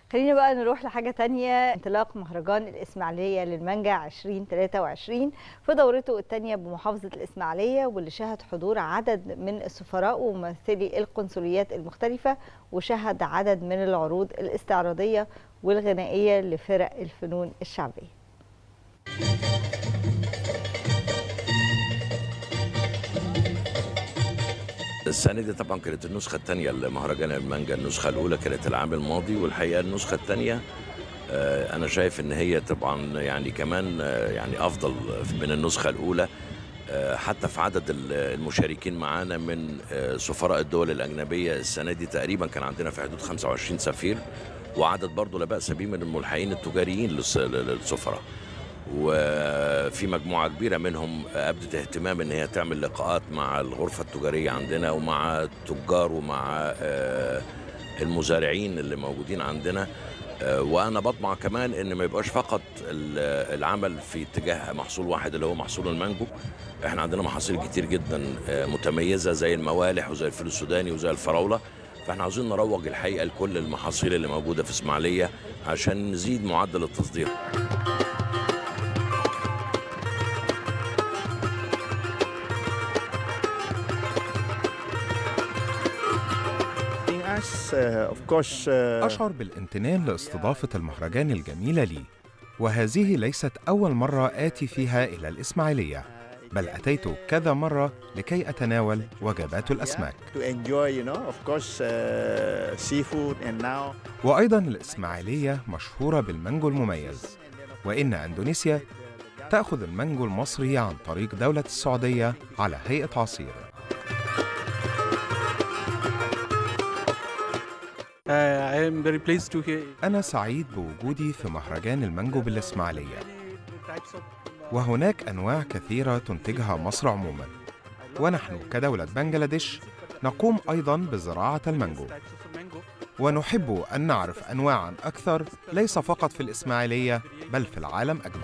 خلينا بقى نروح لحاجة تانية انطلاق مهرجان الإسماعيلية للمانجا 2023 في دورته الثانية بمحافظة الإسماعيلية واللي شهد حضور عدد من السفراء وممثلي القنصليات المختلفة وشهد عدد من العروض الاستعراضية والغنائية لفرق الفنون الشعبية السنه دي طبعا كانت النسخه الثانيه لمهرجان المانجا النسخه الاولى كانت العام الماضي والحقيقه النسخه الثانيه انا شايف ان هي طبعا يعني كمان آه، يعني افضل من النسخه الاولى آه، حتى في عدد المشاركين معانا من آه، سفراء الدول الاجنبيه السنه دي تقريبا كان عندنا في حدود 25 سفير وعدد برضه لا باس به من الملحقين التجاريين للس- للسفراء وفي مجموعة كبيرة منهم أبدت اهتمام إن هي تعمل لقاءات مع الغرفة التجارية عندنا ومع التجار ومع آه، المزارعين اللي موجودين عندنا آه، وأنا بطمع كمان إن ما يبقاش فقط ال- العمل في اتجاه محصول واحد اللي هو محصول المانجو إحنا عندنا محاصيل كتير جدا آه، متميزة زي الموالح وزي الفول السوداني وزي الفراولة فاحنا عاوزين نروج الحقيقة لكل المحاصيل اللي موجودة في إسماعيلية عشان نزيد معدل التصدير us, uh, of course, uh, أشعر بالامتنان لاستضافة المهرجان الجميلة لي وهذه ليست أول مرة آتي فيها إلى الإسماعيلية بل أتيت كذا مرة لكي أتناول وجبات الأسماك to enjoy, you know, of course, uh, seafood, and now وأيضا الإسماعيلية مشهورة بالمانجو المميز وإن أندونيسيا تأخذ المانجو المصري عن طريق دولة السعودية على هيئة عصير Uh, I am very pleased to hear أنا سعيد بوجودي في مهرجان المانجو بالإسماعيلية وهناك أنواع كثيرة تنتجها مصر عموما ونحن كدولة بنجلاديش نقوم أيضا بزراعة المانجو ونحب أن نعرف أنواعا أكثر ليس فقط في الإسماعيلية بل في العالم أجمع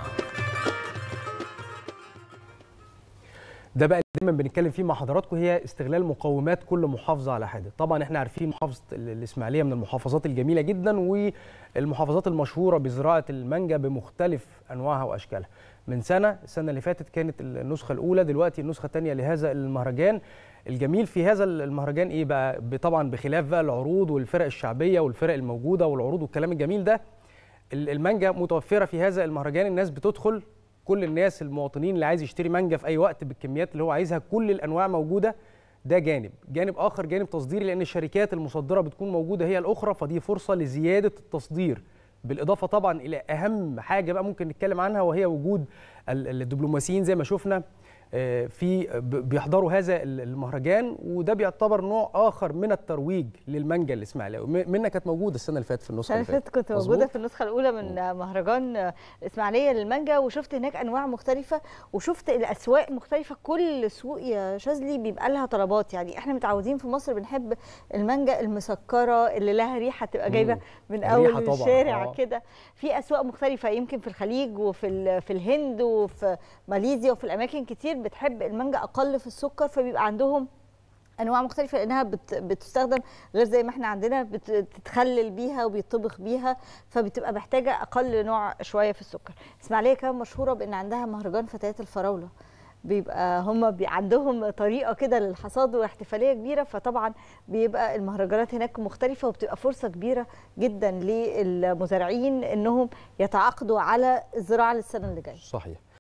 ده بقى اللي دايما بنتكلم فيه مع حضراتكم هي استغلال مقومات كل محافظه على حده طبعا احنا عارفين محافظه ال- الاسماعيليه من المحافظات الجميله جدا والمحافظات المشهوره بزراعه المانجا بمختلف انواعها واشكالها من سنه السنه اللي فاتت كانت النسخه الاولى دلوقتي النسخه الثانيه لهذا المهرجان الجميل في هذا المهرجان ايه بقى ب- طبعا بخلاف بقى العروض والفرق الشعبيه والفرق الموجوده والعروض والكلام الجميل ده ال- المانجا متوفره في هذا المهرجان الناس بتدخل كل الناس المواطنين اللي عايز يشتري مانجا في اي وقت بالكميات اللي هو عايزها كل الانواع موجوده ده جانب جانب اخر جانب تصديري لان الشركات المصدره بتكون موجوده هي الاخرى فدي فرصه لزياده التصدير بالاضافه طبعا الى اهم حاجه بقى ممكن نتكلم عنها وهي وجود ال- الدبلوماسيين زي ما شفنا آه، في ب- بيحضروا هذا ال- المهرجان وده بيعتبر نوع اخر من الترويج للمانجا الاسماعيليه م- منها كانت موجوده السنه اللي فاتت في النسخه السنة اللي اللي فاتت فاتت كنت مظبوط؟ موجودة في النسخة الأولى من مهرجان الإسماعيلية للمانجا وشفت هناك أنواع مختلفة وشفت الأسواق مختلفة كل سوق يا شاذلي بيبقى لها طلبات يعني إحنا متعودين في مصر بنحب المانجا المسكرة اللي لها ريحة تبقى جايبة مم. من الريحة أول طبعاً، الشارع آه. كده في أسواق مختلفة يمكن في الخليج وفي ال- في الهند وفي ماليزيا وفي الأماكن كتير بتحب المانجا أقل في السكر فبيبقى عندهم انواع مختلفه لانها بت بتستخدم غير زي ما احنا عندنا بتتخلل بيها وبيطبخ بيها فبتبقى محتاجه اقل نوع شويه في السكر اسماعيليه كمان مشهوره بان عندها مهرجان فتيات الفراوله بيبقى هم بي عندهم طريقه كده للحصاد واحتفاليه كبيره فطبعا بيبقى المهرجانات هناك مختلفه وبتبقى فرصه كبيره جدا للمزارعين انهم يتعاقدوا على الزراعه للسنه اللي جايه صحيح